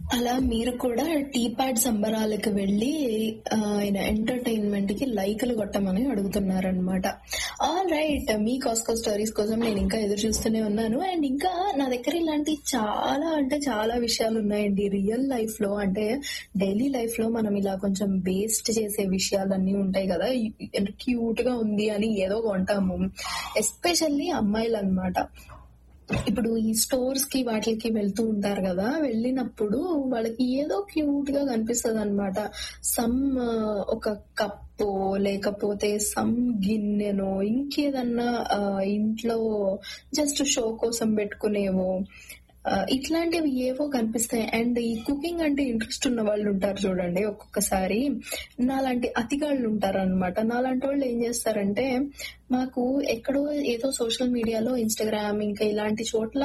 అలా మీరు కూడా టీ ప్యాడ్ సంబరాలకు వెళ్ళి ఆ, ఆయన ఎంటర్టైన్మెంట్ కి లైకులు కొట్టమని అడుగుతున్నారనమాట ఆల్ రైట్ మీ కాస్కో స్టోరీస్ కోసం నేను ఇంకా ఎదురు చూస్తూనే ఉన్నాను అండ్ ఇంకా నా దగ్గర ఇలాంటి చాలా అంటే చాలా విషయాలు ఉన్నాయండి రియల్ లైఫ్ లో అంటే డైలీ లైఫ్ లో మనం ఇలా కొంచెం వేస్ట్ చేసే విషయాలన్నీ ఉంటాయి కదా క్యూట్ గా ఉంది అని ఏదో కొంటాము ఎస్పెషల్లీ అమ్మాయిలు అన్నమాట ఇప్పుడు ఈ స్టోర్స్ కి వాటికి వెళ్తూ ఉంటారు కదా వెళ్ళినప్పుడు వాళ్ళకి ఏదో క్యూట్ గా కనిపిస్తుంది అనమాట సమ్ ఒక కప్పు లేకపోతే సమ్ గిన్నెనో ఇంకేదన్నా ఆ, ఇంట్లో జస్ట్ షో కోసం పెట్టుకునేవో ఆ, ఇట్లాంటివి ఏవో కనిపిస్తాయి అండ్ ఈ కుకింగ్ అంటే ఇంట్రెస్ట్ ఉన్న వాళ్ళు ఉంటారు చూడండి ఒక్కొక్కసారి నాలాంటి అతిగాళ్ళు ఉంటారు అనమాట నాలాంటి వాళ్ళు ఏం చేస్తారంటే మాకు ఎక్కడో ఏదో సోషల్ మీడియాలో ఇన్స్టాగ్రామ్ ఇంకా ఇలాంటి చోట్ల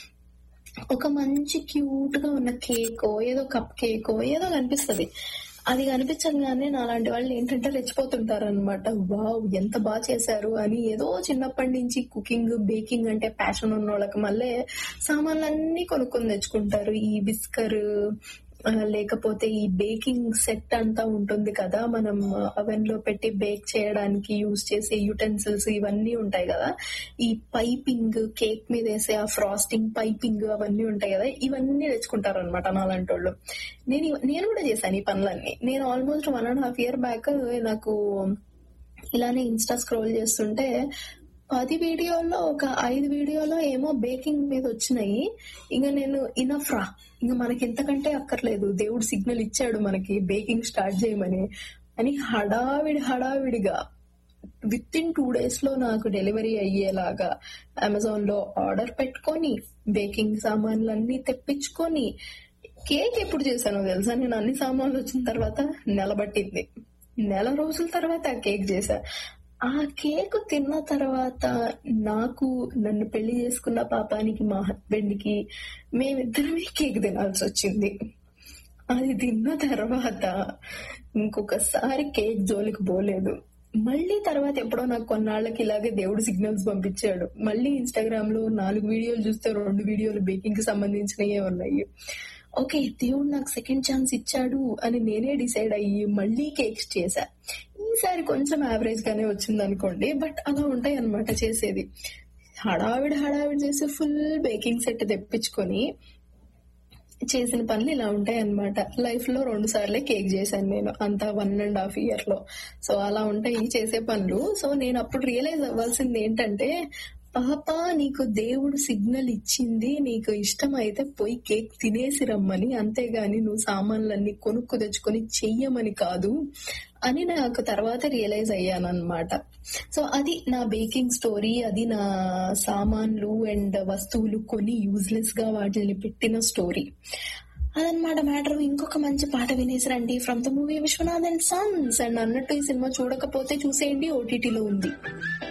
ఒక మంచి క్యూట్ గా ఉన్న కేకో ఏదో కప్ కేకో ఏదో కనిపిస్తది అది కనిపించగానే నాలాంటి వాళ్ళు ఏంటంటే రెచ్చిపోతుంటారు అనమాట వావ్ ఎంత బాగా చేశారు అని ఏదో చిన్నప్పటి నుంచి కుకింగ్ బేకింగ్ అంటే ప్యాషన్ ఉన్న వాళ్ళకి మళ్ళీ సామాన్లన్నీ కొనుక్కొని తెచ్చుకుంటారు ఈ బిస్కర్ ఆ, లేకపోతే ఈ బేకింగ్ సెట్ అంతా ఉంటుంది కదా మనం అవెన్ లో పెట్టి బేక్ చేయడానికి యూజ్ చేసే యూటెన్సిల్స్ ఇవన్నీ ఉంటాయి కదా ఈ పైపింగ్ కేక్ మీద వేసే ఆ ఫ్రాస్టింగ్ పైపింగ్ అవన్నీ ఉంటాయి కదా ఇవన్నీ తెచ్చుకుంటారు అనమాట నాలాంటి వాళ్ళు నేను ఇవ- నేను కూడా చేశాను ఈ పనులన్నీ నేను almost one and half year back నాకు ఇలానే ఇన్స్టా స్క్రోల్ చేస్తుంటే పది వీడియోల్లో ఒక ఐదు వీడియోలో ఏమో బేకింగ్ మీద వచ్చినాయి ఇంకా నేను ఇనఫ్ రా ఇంకా మనకి ఎంతకంటే అక్కర్లేదు దేవుడు సిగ్నల్ ఇచ్చాడు మనకి బేకింగ్ స్టార్ట్ చేయమని అని హడావిడి హడావిడిగా విత్ ఇన్ టూ డేస్ లో నాకు డెలివరీ అయ్యేలాగా అమెజాన్ లో ఆర్డర్ పెట్టుకొని బేకింగ్ సామాన్లన్నీ తెప్పించుకొని కేక్ ఎప్పుడు చేశానో తెలుసా నేను అన్ని సామాన్లు వచ్చిన తర్వాత నెల పట్టింది నెల రోజుల తర్వాత ఆ కేక్ చేశా ఆ కేక్ తిన్న తర్వాత నాకు నన్ను పెళ్లి చేసుకున్న పాపానికి మా హస్బెండ్ కి మేమిద్దరమే కేక్ తినాల్సి వచ్చింది అది తిన్న తర్వాత ఇంకొకసారి కేక్ జోలికి పోలేదు మళ్ళీ తర్వాత ఎప్పుడో నాకు కొన్నాళ్ళకి ఇలాగే దేవుడు సిగ్నల్స్ పంపించాడు మళ్ళీ ఇన్స్టాగ్రామ్ లో నాలుగు వీడియోలు చూస్తే రెండు వీడియోలు బేకింగ్ కి సంబంధించినవే ఉన్నాయి ఓకే దేవుడు నాకు సెకండ్ ఛాన్స్ ఇచ్చాడు అని నేనే డిసైడ్ అయ్యి మళ్ళీ కేక్స్ చేశా ఈసారి కొంచెం యావరేజ్ గానే వచ్చింది అనుకోండి బట్ అలా ఉంటాయి అన్నమాట చేసేది హడావిడి హడావిడి చేసి ఫుల్ బేకింగ్ సెట్ తెప్పించుకొని చేసిన పనులు ఇలా ఉంటాయి అనమాట లైఫ్ లో రెండు సార్లే కేక్ చేశాను నేను అంతా వన్ అండ్ హాఫ్ ఇయర్ లో సో అలా ఉంటాయి చేసే పనులు సో నేను అప్పుడు రియలైజ్ అవ్వాల్సింది ఏంటంటే పాప నీకు దేవుడు సిగ్నల్ ఇచ్చింది నీకు ఇష్టం అయితే పోయి కేక్ తినేసి రమ్మని అంతేగాని నువ్వు సామాన్లన్నీ కొనుక్కు తెచ్చుకొని చెయ్యమని కాదు అని నాకు తర్వాత రియలైజ్ అయ్యాను అనమాట సో అది నా బేకింగ్ స్టోరీ అది నా సామాన్లు అండ్ వస్తువులు కొని యూజ్లెస్ గా వాటిని పెట్టిన స్టోరీ అదనమాట మ్యాటర్ ఇంకొక మంచి పాట వినేసి రండి from the movie Viswanath and sons and అన్నట్టు ఈ సినిమా చూడకపోతే చూసేయండి ఓటీటీలో ఉంది